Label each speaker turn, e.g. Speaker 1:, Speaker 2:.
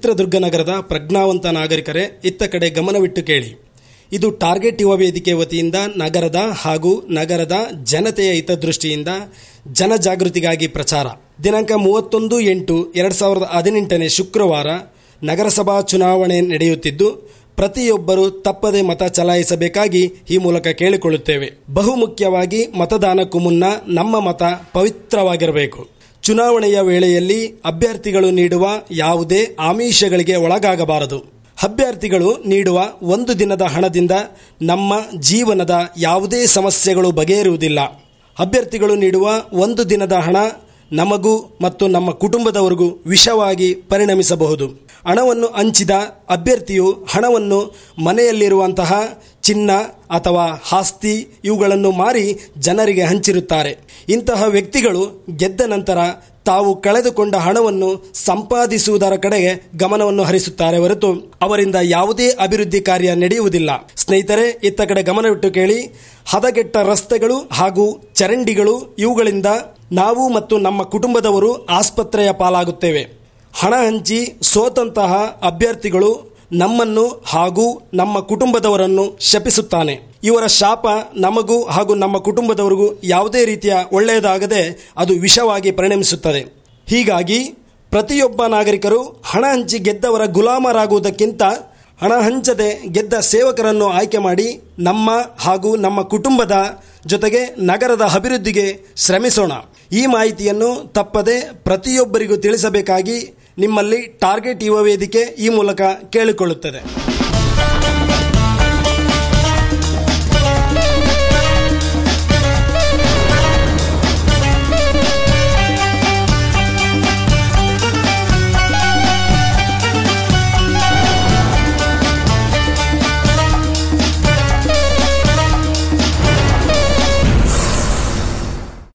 Speaker 1: ಚಿತ್ರದುರ್ಗ ನಗರದ ಪ್ರಜ್ಞಾವಂತ ನಾಗರಿಕರೇ ಇತ್ತ ಕಡೆ ಗಮನವಿಟ್ಟು ಕೇಳಿ ಇದು ಟಾರ್ಗೆಟ್ ಯುವ ವೇದಿಕೆ ವತಿಯಿಂದ ನಗರದ ಹಾಗೂ ನಗರದ ಜನತೆಯ ಹಿತದೃಷ್ಟಿಯಿಂದ ಜನಜಾಗೃತಿಗಾಗಿ ಪ್ರಚಾರ ದಿನಾಂಕ ಮೂವತ್ತೊಂದು ಎಂಟು ಎರಡು ಸಾವಿರದ ಹದಿನೆಂಟನೇ ಶುಕ್ರವಾರ ನಗರಸಭಾ ಚುನಾವಣೆ ನಡೆಯುತ್ತಿದ್ದು ಪ್ರತಿಯೊಬ್ಬರು ತಪ್ಪದೆ ಮತ ಚಲಾಯಿಸಬೇಕಾಗಿ ಈ ಮೂಲಕ ಕೇಳಿಕೊಳ್ಳುತ್ತೇವೆ ಬಹುಮುಖ್ಯವಾಗಿ ಮತದಾನಕ್ಕೂ ಮುನ್ನ ನಮ್ಮ ಮತ ಪವಿತ್ರವಾಗಿರಬೇಕು ಚುನಾವಣೆಯ ವೇಳೆಯಲ್ಲಿ ಅಭ್ಯರ್ಥಿಗಳು ನೀಡುವ ಯಾವುದೇ ಆಮಿಷಗಳಿಗೆ ಒಳಗಾಗಬಾರದು ಅಭ್ಯರ್ಥಿಗಳು ನೀಡುವ ಒಂದು ದಿನದ ಹಣದಿಂದ ನಮ್ಮ ಜೀವನದ ಯಾವುದೇ ಸಮಸ್ಯೆಗಳು ಬಗೆಹರುವುದಿಲ್ಲ ಅಭ್ಯರ್ಥಿಗಳು ನೀಡುವ ಒಂದು ದಿನದ ಹಣ ನಮಗೂ ಮತ್ತು ನಮ್ಮ ಕುಟುಂಬದವರಿಗೂ ವಿಷವಾಗಿ ಪರಿಣಮಿಸಬಹುದು ಹಣವನ್ನು ಹಂಚಿದ ಅಭ್ಯರ್ಥಿಯು ಹಣವನ್ನು ಮನೆಯಲ್ಲಿರುವಂತಹ ಚಿನ್ನ ಅಥವಾ ಆಸ್ತಿ ಇವುಗಳನ್ನು ಮಾರಿ ಜನರಿಗೆ ಹಂಚಿರುತ್ತಾರೆ ಇಂತಹ ವ್ಯಕ್ತಿಗಳು ಗೆದ್ದ ನಂತರ ತಾವು ಕಳೆದುಕೊಂಡ ಹಣವನ್ನು ಸಂಪಾದಿಸುವುದರ ಕಡೆಗೆ ಗಮನವನ್ನು ಹರಿಸುತ್ತಾರೆ ಹೊರತು ಅವರಿಂದ ಯಾವುದೇ ಅಭಿವೃದ್ಧಿ ಕಾರ್ಯ ನಡೆಯುವುದಿಲ್ಲ ಸ್ನೇಹಿತರೆ ಇತ್ತ ಕಡೆ ಗಮನವಿಟ್ಟು ಕೇಳಿ ಹದಗೆಟ್ಟ ರಸ್ತೆಗಳು ಹಾಗೂ ಚರಂಡಿಗಳು ಇವುಗಳಿಂದ ನಾವು ಮತ್ತು ನಮ್ಮ ಕುಟುಂಬದವರು ಆಸ್ಪತ್ರೆಯ ಪಾಲಾಗುತ್ತೇವೆ ಹಣ ಹಂಚಿ ಸೋತಂತಹ ಅಭ್ಯರ್ಥಿಗಳು ನಮ್ಮನ್ನು ಹಾಗೂ ನಮ್ಮ ಕುಟುಂಬದವರನ್ನು ಶಪಿಸುತ್ತಾನೆ ಇವರ ಶಾಪ ನಮಗೂ ಹಾಗೂ ನಮ್ಮ ಕುಟುಂಬದವರಿಗೂ ಯಾವುದೇ ರೀತಿಯ ಒಳ್ಳೆಯದಾಗದೆ ಅದು ವಿಷವಾಗಿ ಪರಿಣಮಿಸುತ್ತದೆ ಹೀಗಾಗಿ ಪ್ರತಿಯೊಬ್ಬ ನಾಗರಿಕರು ಹಣ ಹಂಚಿ ಗೆದ್ದವರ ಗುಲಾಮರಾಗುವುದಕ್ಕಿಂತ ಹಣ ಹಂಚದೆ ಗೆದ್ದ ಸೇವಕರನ್ನು ಆಯ್ಕೆ ಮಾಡಿ ನಮ್ಮ ಹಾಗೂ ನಮ್ಮ ಕುಟುಂಬದ ಜೊತೆಗೆ ನಗರದ ಅಭಿವೃದ್ಧಿಗೆ ಶ್ರಮಿಸೋಣ ಈ ಮಾಹಿತಿಯನ್ನು ತಪ್ಪದೆ ಪ್ರತಿಯೊಬ್ಬರಿಗೂ ತಿಳಿಸಬೇಕಾಗಿ ನಿಮ್ಮಲ್ಲಿ ಟಾರ್ಗೆಟ್ ಯುವ ವೇದಿಕೆ ಈ ಮೂಲಕ ಕೇಳಿಕೊಳ್ಳುತ್ತದೆ